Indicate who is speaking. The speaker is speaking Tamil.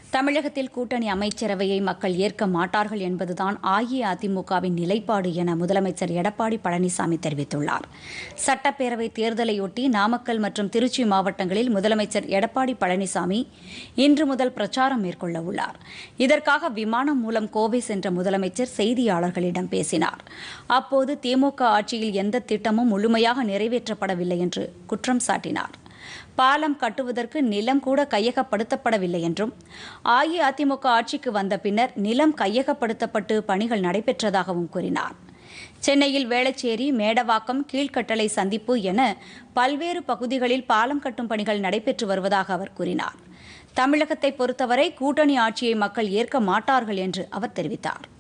Speaker 1: தமிழகத்தில் கூட்டணி அமைச்சரவையை மக்கள் ஏற்க மாட்டார்கள் என்பதுதான் அஇஅதிமுகவின் நிலைப்பாடு என முதலமைச்சர் எடப்பாடி பழனிசாமி தெரிவித்துள்ளார் சட்டப்பேரவை தேர்தலையொட்டி நாமக்கல் மற்றும் திருச்சி மாவட்டங்களில் முதலமைச்சர் எடப்பாடி பழனிசாமி இன்று முதல் பிரச்சாரம் மேற்கொள்ள உள்ளார் இதற்காக விமானம் மூலம் கோவை சென்ற முதலமைச்சர் செய்தியாளர்களிடம் பேசினார் அப்போது திமுக ஆட்சியில் எந்த திட்டமும் முழுமையாக நிறைவேற்றப்படவில்லை என்று குற்றம் சாட்டினார் பாலம் கட்டுவதற்கு நிலம் கூட கையகப்படுத்தப்படவில்லை என்றும் அஇஅதிமுக ஆட்சிக்கு வந்த பின்னர் நிலம் கையகப்படுத்தப்பட்டு பணிகள் நடைபெற்றதாகவும் கூறினார் சென்னையில் வேளச்சேரி மேடவாக்கம் கீழ்கட்டளை சந்திப்பு என பல்வேறு பகுதிகளில் பாலம் கட்டும் பணிகள் நடைபெற்று வருவதாக அவர் கூறினார் தமிழகத்தை பொறுத்தவரை கூட்டணி ஆட்சியை மக்கள் ஏற்க மாட்டார்கள் என்று அவர் தெரிவித்தார்